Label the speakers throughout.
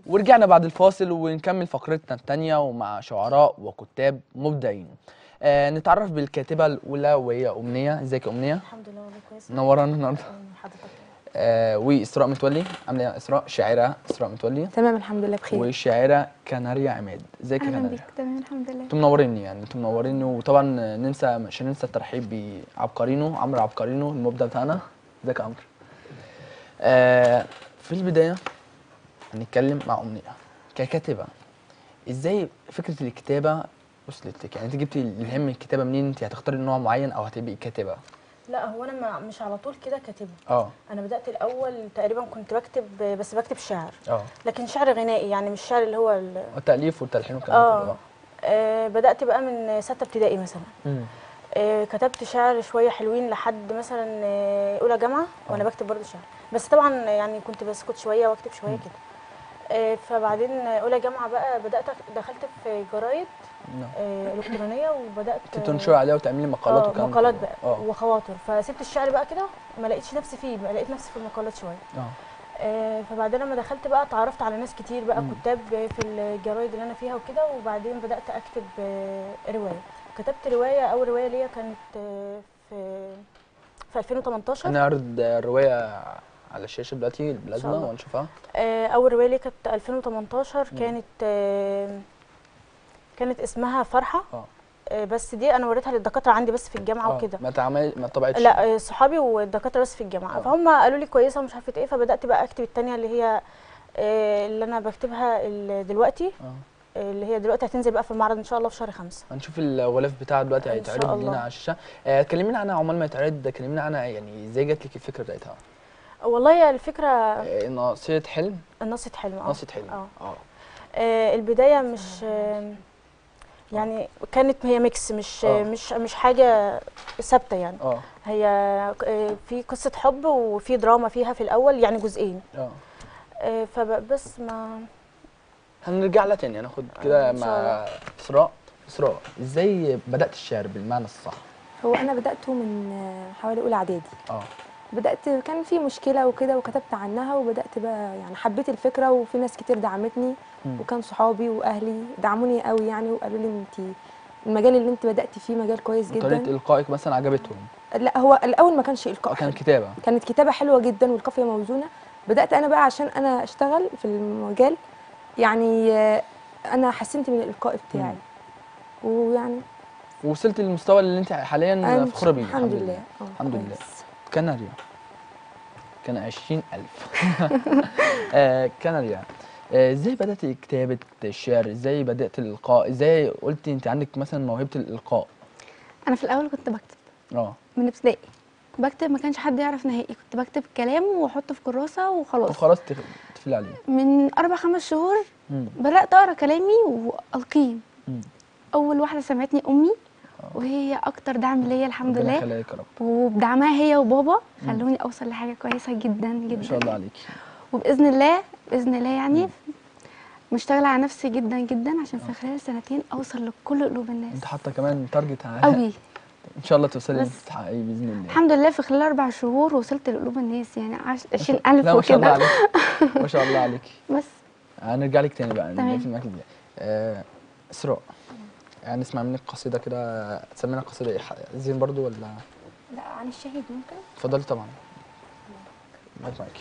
Speaker 1: ورجعنا بعد الفاصل ونكمل فقرتنا التانية ومع شعراء وكتاب مبدعين آه نتعرف بالكاتبة الأولى وهي أمنية ازيك يا أمنية
Speaker 2: الحمد لله والله كويس
Speaker 1: منورانا النهاردة
Speaker 2: حضرتك
Speaker 1: آه وإسراء متولي عاملة إيه يا إسراء شاعرة إسراء متولي
Speaker 3: تمام الحمد لله بخير
Speaker 1: والشاعرة كناريا عماد ازيك يا
Speaker 4: اهلا
Speaker 1: كناريا
Speaker 4: بيك تمام الحمد لله
Speaker 1: انتوا منوريني يعني انتوا منوريني وطبعا ننسى مش هننسى الترحيب بعبقرينو عمرو عبقرينو المبدع بتاعنا ازيك يا عمرو آه في البدايه هنتكلم مع امنيه ككاتبه ازاي فكره الكتابه وصلت لك يعني انت جبتي الهم من الكتابه منين انت هتختاري نوع معين او هتبقي كاتبه
Speaker 2: لا هو انا ما مش على طول كده كاتبه
Speaker 1: اه
Speaker 2: انا بدات الاول تقريبا كنت بكتب بس بكتب شعر
Speaker 1: اه
Speaker 2: لكن شعر غنائي يعني مش شعر اللي هو ال-
Speaker 1: والتاليف والتلحين والكلام
Speaker 2: اه
Speaker 1: ده
Speaker 2: آه، بدات بقى من سته ابتدائي مثلا
Speaker 1: مم.
Speaker 2: آه، كتبت شعر شويه حلوين لحد مثلا آه، اولى جامعه وانا بكتب برضه شعر بس طبعا يعني كنت بسكت شويه واكتب شويه كده آه، فبعدين اولى جامعه بقى بدات دخلت في جرايد
Speaker 1: نعم.
Speaker 2: آه، الكترونيه وبدات
Speaker 1: انت بتنشري عليها وتعملي مقالات
Speaker 2: آه،
Speaker 1: والكلام ده
Speaker 2: مقالات
Speaker 1: كله.
Speaker 2: بقى
Speaker 1: اه
Speaker 2: وخواطر فسبت الشعر بقى كده ما لقيتش نفسي فيه بقى لقيت نفسي في المقالات شويه
Speaker 1: اه
Speaker 2: آه، فبعدين لما دخلت بقى اتعرفت على ناس كتير بقى
Speaker 1: مم.
Speaker 2: كتاب في الجرايد اللي انا فيها وكده وبعدين بدات اكتب آه، روايه كتبت روايه اول روايه ليا كانت آه، في في 2018
Speaker 1: هنعرض الروايه على الشاشه دلوقتي بلازما
Speaker 2: الله.
Speaker 1: ونشوفها
Speaker 2: آه، اول روايه ليا كانت 2018 كانت آه، كانت اسمها فرحه
Speaker 1: اه
Speaker 2: آه، بس دي انا وريتها للدكاتره عندي بس في الجامعه
Speaker 1: آه،
Speaker 2: وكده
Speaker 1: ما تعمل ما طبعتش
Speaker 2: لا آه، صحابي والدكاتره بس في الجامعه
Speaker 1: آه.
Speaker 2: فهم قالوا لي كويسه ومش عارفه ايه فبدات بقى اكتب التانية اللي هي آه، اللي انا بكتبها ال- دلوقتي
Speaker 1: اه
Speaker 2: آه، اللي هي دلوقتي هتنزل بقى في المعرض ان شاء الله في شهر خمسة
Speaker 1: هنشوف الغلاف بتاعها دلوقتي
Speaker 2: إن
Speaker 1: هيتعرض
Speaker 2: شاء
Speaker 1: لنا
Speaker 2: الله.
Speaker 1: على الشاشه آه كلمينا عنها عمال ما يتعرض كلمينا عنها يعني ازاي جات لك الفكره بتاعتها
Speaker 2: والله يا الفكره
Speaker 1: آه ناصيه حلم
Speaker 2: نصة حلم اه
Speaker 1: ناصيه حلم
Speaker 2: اه
Speaker 1: اه
Speaker 2: آه، البدايه مش آه، يعني كانت هي ميكس مش
Speaker 1: آه.
Speaker 2: مش مش حاجه ثابته يعني
Speaker 1: اه
Speaker 2: هي آه، في قصه حب وفي دراما فيها في الاول يعني جزئين
Speaker 1: اه
Speaker 2: آه، فبس ما
Speaker 1: هنرجع لها تاني هناخد كده
Speaker 2: إن شاء
Speaker 1: مع اسراء اسراء ازاي بدات الشعر بالمعنى الصح
Speaker 3: هو انا بداته من آه، حوالي اولى اعدادي
Speaker 1: اه
Speaker 3: بدات كان في مشكله وكده وكتبت عنها وبدات بقى يعني حبيت الفكره وفي ناس كتير دعمتني
Speaker 1: مم.
Speaker 3: وكان صحابي واهلي دعموني قوي يعني وقالوا لي انت المجال اللي انت بداتي فيه مجال كويس
Speaker 1: طريقه
Speaker 3: جدا
Speaker 1: القائك مثلا عجبتهم
Speaker 3: لا هو الاول ما كانش
Speaker 1: اه
Speaker 3: القاء
Speaker 1: كان
Speaker 3: حلو.
Speaker 1: كتابه
Speaker 3: كانت كتابه حلوه جدا والقافيه موزونه بدات انا بقى عشان انا اشتغل في المجال يعني آه، انا حسنت من الالقاء بتاعي ويعني
Speaker 1: وصلت للمستوى اللي انت حاليا
Speaker 3: أنا
Speaker 1: فخوره بيه
Speaker 3: الحمد لله آه،
Speaker 1: الحمد لله.
Speaker 3: كويس.
Speaker 1: كناريا كان عشرين ألف آه كناريا آه، ازاي بدأت كتابة الشعر ازاي بدأت الإلقاء ازاي قلتي انت عندك مثلا موهبة الإلقاء
Speaker 4: انا في الاول كنت بكتب
Speaker 1: اه
Speaker 4: من ابتدائي بكتب ما كانش حد يعرف نهائي كنت بكتب كلام واحطه في كراسه وخلاص
Speaker 1: وخلاص تف- تفل عليه
Speaker 4: من اربع خمس شهور
Speaker 1: مم.
Speaker 4: بدات اقرا كلامي والقيه
Speaker 1: مم.
Speaker 4: اول واحده سمعتني امي وهي اكتر دعم ليا الحمد
Speaker 1: ربنا
Speaker 4: لله
Speaker 1: يخليك يا رب
Speaker 4: وبدعمها هي وبابا خلوني اوصل لحاجه كويسه جدا
Speaker 1: ما
Speaker 4: جدا
Speaker 1: شاء الله عليكي
Speaker 4: وباذن الله باذن الله يعني مشتغله على نفسي جدا جدا عشان في خلال سنتين اوصل لكل قلوب الناس
Speaker 1: انت حاطة كمان تارجت على
Speaker 4: قوي
Speaker 1: ان شاء الله توصلي
Speaker 4: بس.
Speaker 1: انت تحققيه بإذن الله
Speaker 4: الحمد لله في خلال اربع شهور وصلت لقلوب الناس يعني عش-
Speaker 1: ما شاء-
Speaker 4: 20000
Speaker 1: لا ما شاء الله
Speaker 4: وكده
Speaker 1: عليك ما شاء الله عليكي
Speaker 4: بس
Speaker 1: هنرجع لك تاني بقى
Speaker 4: تمام.
Speaker 1: نقفل معاك البداية. آه اسراء يعني نسمع منك قصيدة كده تسمينا قصيدة ايه ح- زين برضو ولا
Speaker 3: لا عن الشهيد ممكن
Speaker 1: اتفضلي طبعا معاك معاكي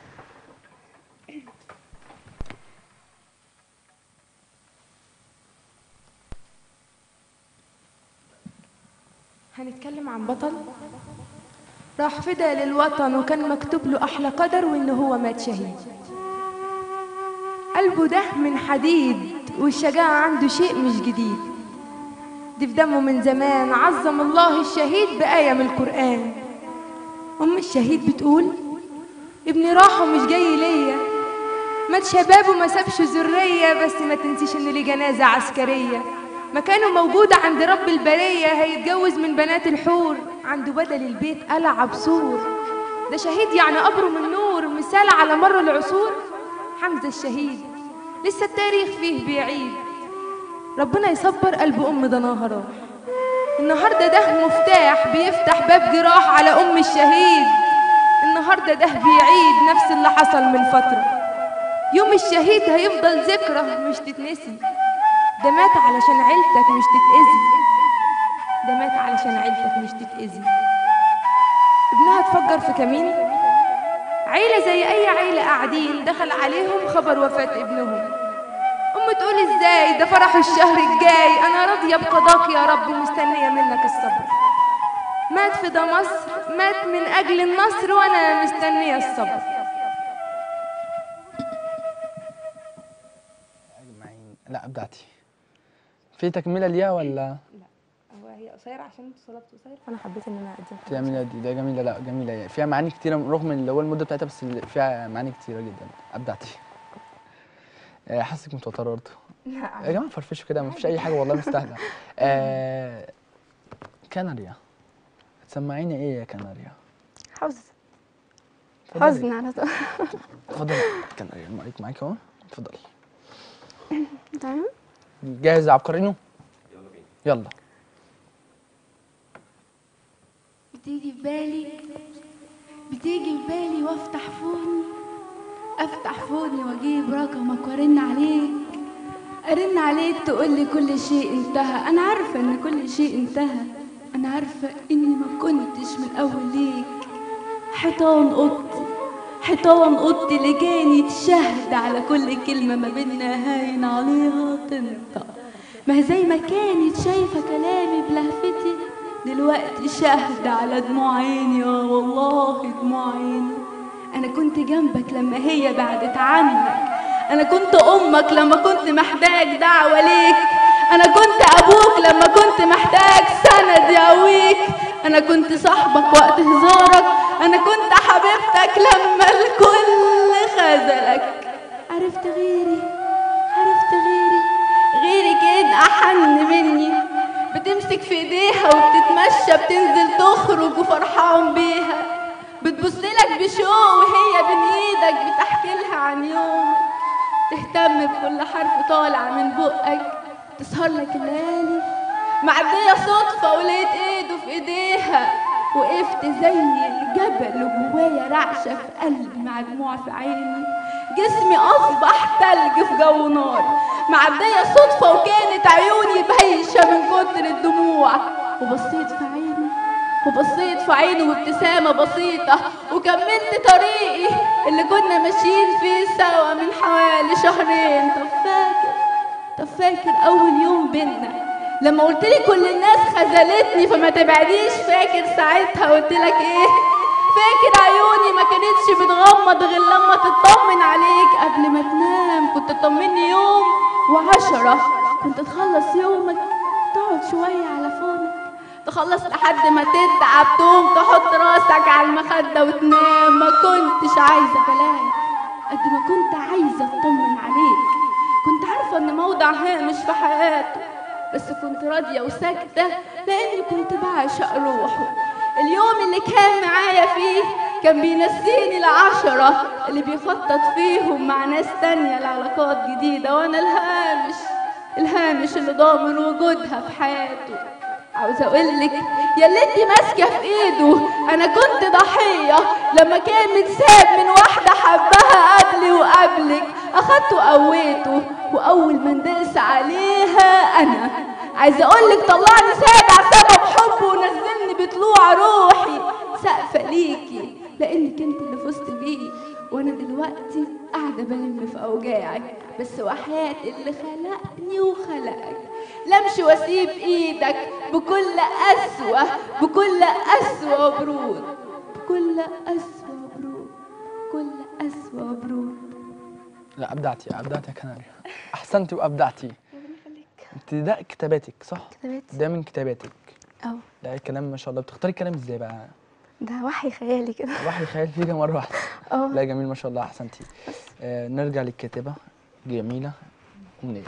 Speaker 5: هنتكلم عن بطل راح فدا للوطن وكان مكتوب له أحلى قدر وإن هو مات شهيد قلبه ده من حديد والشجاعة عنده شيء مش جديد دي في دمه من زمان عظم الله الشهيد بآية من القرآن أم الشهيد بتقول ابني راح ومش جاي ليا مات شباب وما سابش ذرية بس ما تنسيش إن ليه جنازة عسكرية مكانه موجود عند رب البرية هيتجوز من بنات الحور عنده بدل البيت قلعة بسور ده شهيد يعني قبره من نور مثال على مر العصور حمزة الشهيد لسه التاريخ فيه بيعيد ربنا يصبر قلب أم ضناها راح النهارده ده مفتاح بيفتح باب جراح على أم الشهيد النهارده ده بيعيد نفس اللي حصل من فترة يوم الشهيد هيفضل ذكرى مش تتنسي ده مات علشان عيلتك مش تتأذي ده مات علشان عيلتك مش تتأذي ابنها اتفجر في كمين عيلة زي أي عيلة قاعدين دخل عليهم خبر وفاة ابنهم أم تقول ازاي ده فرح الشهر الجاي أنا راضية بقضاك يا رب ومستنية منك الصبر مات في ده مصر مات من أجل النصر وأنا مستنية الصبر
Speaker 1: اجمعين لا ابدعتي في تكمله ليها ولا
Speaker 3: هو هي قصيره عشان انتوا طلبتوا قصير فانا حبيت ان انا اقدم حاجة
Speaker 1: جميله دي ده جميله لا جميله يعني فيها معاني كتيره رغم اللي هو المده بتاعتها بس اللي فيها معاني كتيره جدا ابدعتي آه، حاسك متوتره برضه يا جماعه فرفشوا كده مفيش اي حاجه والله مستاهله آه كناريا تسمعيني ايه يا كناريا
Speaker 4: حزن
Speaker 1: اتفضلي.
Speaker 4: حزن على طول
Speaker 1: اتفضلي كناريا المايك معاك اهو اتفضلي
Speaker 4: تمام
Speaker 1: جاهز يا عبقرينو يلا بينا يلا
Speaker 6: بتيجي في بالي بتيجي في بالي وافتح فوني افتح فوني واجيب رقمك وارن عليك ارن عليك تقول لي كل شيء انتهى انا عارفه ان كل شيء انتهى انا عارفه اني ما كنتش من الاول ليك حيطان اوضتي حيطان اوضتي اللي كانت شهد على كل كلمه ما بينا هاين عليها تنطق ما هي زي ما كانت شايفه كلامي بلهفتي دلوقتي شهد على دموع عيني اه والله دموع عيني انا كنت جنبك لما هي بعدت عنك انا كنت امك لما كنت محتاج دعوه ليك انا كنت ابوك لما كنت محتاج سند يقويك انا كنت صاحبك وقت هزارك انا كنت حبيبتك لما الكل خذلك عرفت غيري عرفت غيري غيري كان احن مني بتمسك في ايديها وبتتمشى بتنزل تخرج وفرحان بيها بتبصلك بشوق وهي بين ايدك بتحكي لها عن يومك تهتم بكل حرف طالع من بقك تسهر لك الليالي معدية صدفة ولقيت ايده في ايديها وقفت زي الجبل وجوايا رعشة في قلبي مع دموع في عيني جسمي أصبح تلج في جو نار معدية صدفة وكانت عيوني بايشة من كتر الدموع وبصيت في عيني وبصيت في عينه بابتسامة بسيطة وكملت طريقي اللي كنا ماشيين فيه سوا من حوالي شهرين طب فاكر طب فاكر أول يوم بينا لما قلت لي كل الناس خذلتني فما تبعديش فاكر ساعتها قلت لك ايه فاكر عيوني ما كانتش بتغمض غير لما تطمن عليك قبل ما تنام كنت تطمني يوم وعشرة كنت تخلص يومك تقعد شوية على فونك تخلص لحد ما تتعب تقوم تحط راسك على المخدة وتنام ما كنتش عايزة كلام قد ما كنت عايزة اطمن عليك كنت عارفة ان موضع هامش في حياته بس كنت راضية وساكتة لاني كنت بعشق روحه اليوم اللي كان معايا فيه كان بينسيني العشرة اللي بيخطط فيهم مع ناس تانية لعلاقات جديدة وانا الهامش الهامش اللي ضامن وجودها في حياته عاوزة اقولك يا اللي انت ماسكة في ايده انا كنت ضحية لما كان متساب من واحدة حبها قبلي وقبلك اخدته وقويته واول ما ندرس عليها انا عايزة اقولك طلعني سابع سبب حبه ونزلني بطلوع روحي سقفة ليكي لانك انت اللي فزت بيه وانا دلوقتي قاعدة بلم في اوجاعك بس وحياة اللي خلقني وخلقك لمشي واسيب ايدك بكل قسوة بكل قسوة وبرود بكل قسوة وبرود بكل قسوة وبرود
Speaker 1: لا ابدعتي ابدعتي يا كناريا احسنتي وابدعتي انت ده كتاباتك صح
Speaker 4: كتاباتي
Speaker 1: ده من كتاباتك
Speaker 4: اه
Speaker 1: لا الكلام ما شاء الله بتختاري الكلام ازاي بقى
Speaker 4: ده وحي خيالي كده
Speaker 1: وحي خيال فيك مره واحده
Speaker 4: اه
Speaker 1: لا جميل ما شاء الله احسنتي آه نرجع للكاتبه جميله امنيه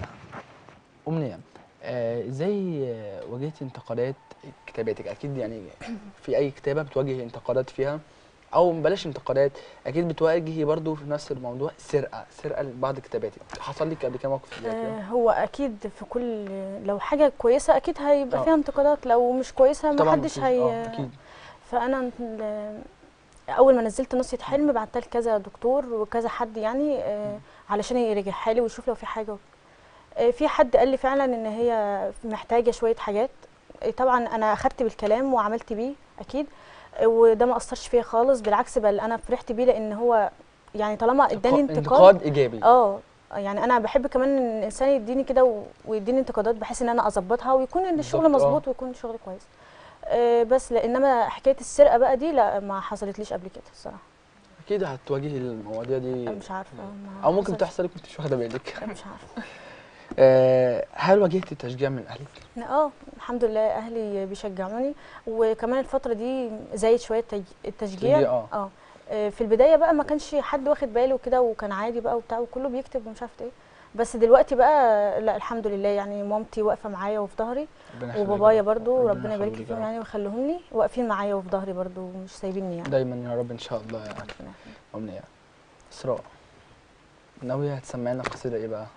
Speaker 1: امنيه آه، ازاي آه، واجهتي انتقادات كتاباتك اكيد يعني في اي كتابه بتواجهي انتقادات فيها او بلاش انتقادات اكيد بتواجهي برضو في نفس الموضوع سرقه سرقه لبعض كتاباتك حصل لك قبل كده موقف زي كده
Speaker 2: آه، هو اكيد في كل لو حاجه كويسه اكيد هيبقى
Speaker 1: آه.
Speaker 2: فيها انتقادات لو مش كويسه ما
Speaker 1: طبعا
Speaker 2: حدش
Speaker 1: أكيد.
Speaker 2: هي
Speaker 1: اه اكيد
Speaker 2: فانا ال- اول ما نزلت نصية حلم بعتها لكذا دكتور وكذا حد يعني آه، علشان يرجعها لي ويشوف لو في حاجه آه، في حد قال لي فعلا ان هي محتاجه شويه حاجات آه، طبعا انا اخدت بالكلام وعملت بيه اكيد آه، وده ما اثرش فيا خالص بالعكس بل انا فرحت بيه لان هو يعني طالما اداني انتقاد
Speaker 1: انتقاد ايجابي
Speaker 2: اه يعني انا بحب كمان ان الانسان يديني كده و- ويديني انتقادات بحيث ان انا اظبطها ويكون ان الشغل
Speaker 1: بالظبط، آه.
Speaker 2: مظبوط ويكون الشغل كويس آه، بس لانما حكايه السرقه بقى دي لا ما حصلتليش قبل كده الصراحه
Speaker 1: اكيد هتواجهي المواضيع دي
Speaker 2: مش عارفه ما
Speaker 1: او ممكن
Speaker 2: حصلش.
Speaker 1: تحصل كنت مش واخده بالك
Speaker 2: مش عارفه
Speaker 1: آه، هل واجهتي تشجيع من اهلك؟
Speaker 2: اه الحمد لله اهلي بيشجعوني وكمان الفتره دي زايد شويه التج- التشجيع
Speaker 1: تشجيع، آه.
Speaker 2: اه آه، في البدايه بقى ما كانش حد واخد باله وكده وكان عادي بقى وبتاع وكله بيكتب ومش عارفه ايه بس دلوقتي بقى لا الحمد لله يعني مامتي واقفه معايا وفي ظهري
Speaker 1: ربنا يخليك
Speaker 2: وبابايا
Speaker 1: يا رب.
Speaker 2: برضو ربنا يبارك
Speaker 1: يخليك يا
Speaker 2: فيهم
Speaker 1: رب.
Speaker 2: يعني ويخليهم لي واقفين معايا وفي ظهري برضو ومش سايبيني يعني
Speaker 1: دايما يا رب ان شاء الله يعني
Speaker 2: ربنا يخليك.
Speaker 1: امنيه اسراء ناويه هتسمعنا قصيده ايه بقى؟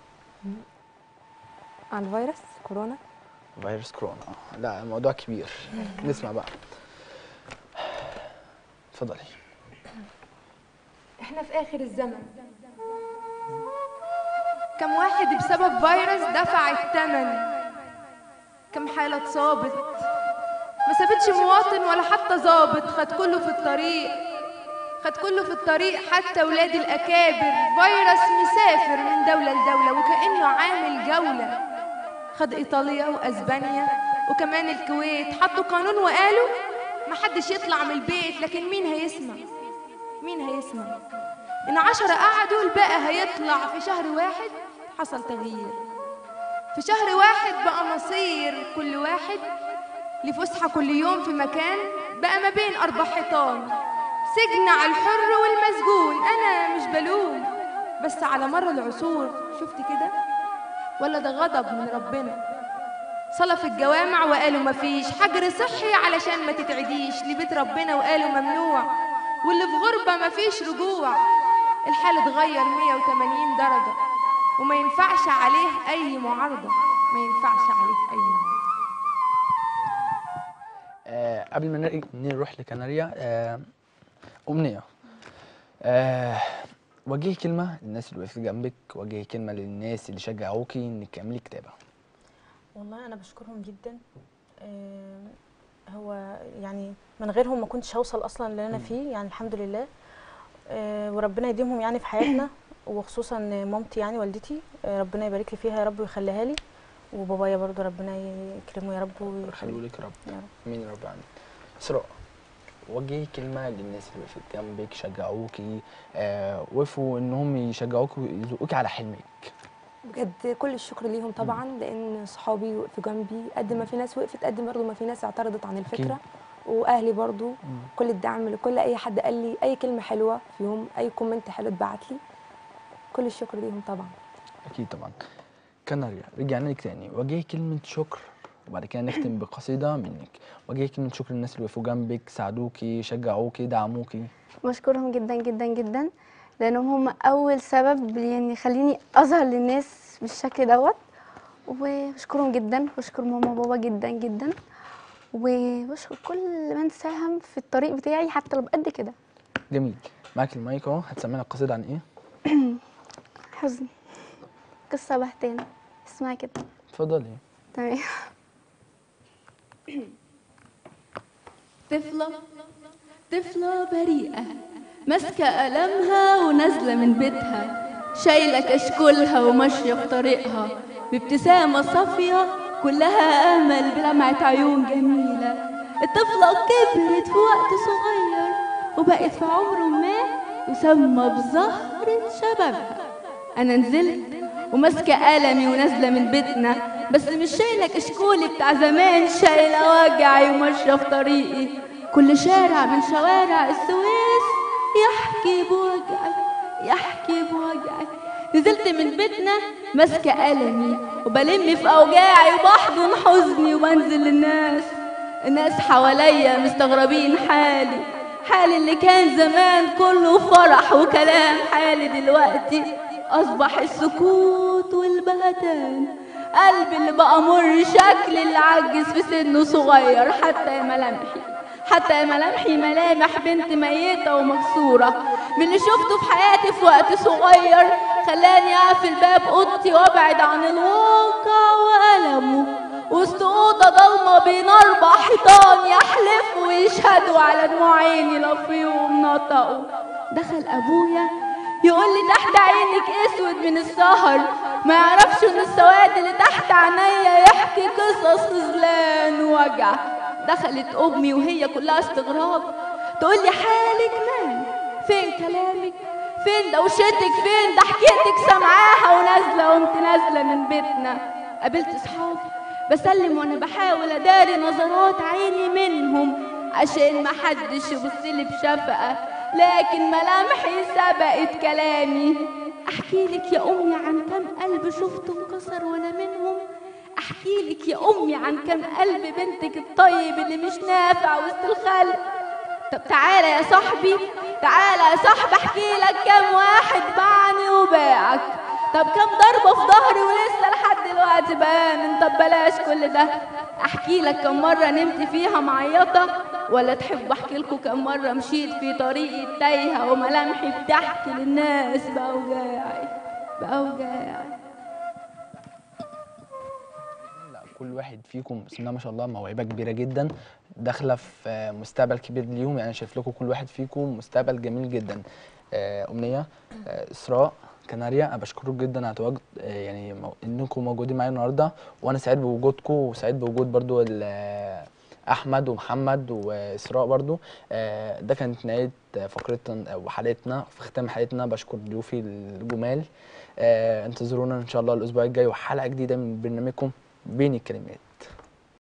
Speaker 3: عن فيروس كورونا
Speaker 1: فيروس كورونا لا الموضوع كبير نسمع بقى اتفضلي
Speaker 5: احنا في اخر الزمن كم واحد بسبب فيروس دفع الثمن كم حالة اتصابت ما سابتش مواطن ولا حتى ظابط خد كله في الطريق خد كله في الطريق حتى ولاد الأكابر فيروس مسافر من دولة لدولة وكأنه عامل جولة خد إيطاليا وأسبانيا وكمان الكويت حطوا قانون وقالوا محدش يطلع من البيت لكن مين هيسمع مين هيسمع إن عشرة قعدوا الباقي هيطلع في شهر واحد حصل تغيير في شهر واحد بقى مصير كل واحد لفسحة كل يوم في مكان بقى ما بين أربع حيطان سجن على الحر والمسجون أنا مش بلوم بس على مر العصور شفت كده ولا ده غضب من ربنا صلى في الجوامع وقالوا مفيش حجر صحي علشان ما تتعديش لبيت ربنا وقالوا ممنوع واللي في غربة مفيش رجوع الحال اتغير 180 درجة وما ينفعش عليه أي معارضة ما ينفعش عليه أي معارضة
Speaker 1: آه قبل ما نر- نروح لكناريا آه أمنية آه وجهي كلمة للناس اللي وقفت جنبك وجهي كلمة للناس اللي شجعوكي إنك تعملي كتابة
Speaker 2: والله انا بشكرهم جدا آه، هو يعني من غيرهم ما كنتش هوصل اصلا اللي انا فيه يعني الحمد لله آه، وربنا يديمهم يعني في حياتنا وخصوصا مامتي يعني والدتي آه، ربنا يبارك لي فيها يا رب ويخليها لي وبابايا برضو ربنا يكرمه يا رب
Speaker 1: يخلوا
Speaker 2: ويخليه
Speaker 1: لك رب
Speaker 2: يا رب
Speaker 1: مين يا رب العالمين إسراء وجهي كلمة للناس اللي وقفت جنبك شجعوكي آه وقفوا إنهم يشجعوكي ويزقوكي على حلمك
Speaker 3: بجد كل الشكر ليهم طبعا لان صحابي وقفوا جنبي قد ما في ناس وقفت قد برضه ما في ناس اعترضت عن الفكره واهلي برضه كل الدعم لكل اي حد قال لي اي كلمه حلوه في يوم اي كومنت حلو اتبعت لي كل الشكر ليهم طبعا
Speaker 1: أكيد طبعا كناريا رجعنا لك تاني وجهي كلمة شكر وبعد كده نختم بقصيدة منك وجهي كلمة شكر للناس اللي وقفوا جنبك ساعدوكي شجعوكي دعموكي
Speaker 4: بشكرهم جدا جدا جدا لانهم هم اول سبب يعني يخليني اظهر للناس بالشكل دوت وبشكرهم جدا بشكر ماما وبابا جدا جدا وبشكر كل من ساهم في الطريق بتاعي حتى لو بقد كده
Speaker 1: جميل معاك المايك اهو هتسمعنا القصيدة عن ايه؟
Speaker 4: حزن قصة بهتان اسمعي كده
Speaker 1: اتفضلي
Speaker 4: تمام
Speaker 6: طفلة طفلة بريئة ماسكة قلمها ونازلة من بيتها شايلة كشكولها وماشية في طريقها بابتسامة صافية كلها أمل بلمعة عيون جميلة الطفلة كبرت في وقت صغير وبقت في عمر ما يسمى بزهرة شبابها أنا نزلت وماسكة قلمي ونازلة من بيتنا بس مش شايلة كشكولي بتاع زمان شايلة وجعي وماشية في طريقي كل شارع من شوارع السويس يحكي بوجعي يحكي بوجعي نزلت من بيتنا ماسكة قلمي وبلم في أوجاعي وبحضن حزني وبنزل للناس الناس حواليا مستغربين حالي حالي اللي كان زمان كله فرح وكلام حالي دلوقتي أصبح السكوت والبهتان قلبي اللي بقى مر شكل اللي عجز في سنه صغير حتى يا ملامحي حتى ملامحي ملامح بنت ميتة ومكسورة من اللي شفته في حياتي في وقت صغير خلاني اقفل باب اوضتي وابعد عن الواقع وألمه وسط أوضة ضلمة بين أربع حيطان يحلفوا ويشهدوا على دموع عيني لو في يوم نطقوا دخل أبويا يقول لي تحت عينك اسود من السهر ما يعرفش ان السواد اللي تحت عينيا يحكي قصص خذلان ووجع دخلت امي وهي كلها استغراب تقول لي حالك مال فين كلامك فين دوشتك فين ضحكتك سامعاها ونازله قمت نازله من بيتنا قابلت اصحابي بسلم وانا بحاول اداري نظرات عيني منهم عشان ما حدش يبصلي بشفقه لكن ملامحي سبقت كلامي احكي لك يا امي عن كم قلب شفته انكسر وانا منهم احكي لك يا امي عن كم قلب بنتك الطيب اللي مش نافع وسط الخلق طب تعالى يا صاحبي تعالى يا صاحبي احكي لك كم واحد باعني وباعك طب كم ضربه في ظهري ولسه لحد دلوقتي بامن طب بلاش كل ده احكي لك كم مره نمت فيها معيطه ولا تحب احكي لكم كم مره مشيت في طريقي تايهه وملامحي بتحكي للناس باوجاعي باوجاعي
Speaker 1: لا كل واحد فيكم بسم الله ما شاء الله موهبه كبيره جدا داخله في مستقبل كبير ليهم يعني أنا شايف لكم كل واحد فيكم مستقبل جميل جدا آه، امنيه آه، اسراء كناريا انا بشكرك جدا على تواجد آه، يعني مو- انكم موجودين معايا النهارده وانا سعيد بوجودكم وسعيد بوجود برضو ال- آه، احمد ومحمد واسراء برضو آه، ده كانت نهايه فقرتنا وحلقتنا في ختام حلقتنا بشكر ضيوفي الجمال آه، انتظرونا ان شاء الله الاسبوع الجاي وحلقه جديده من برنامجكم بين الكلمات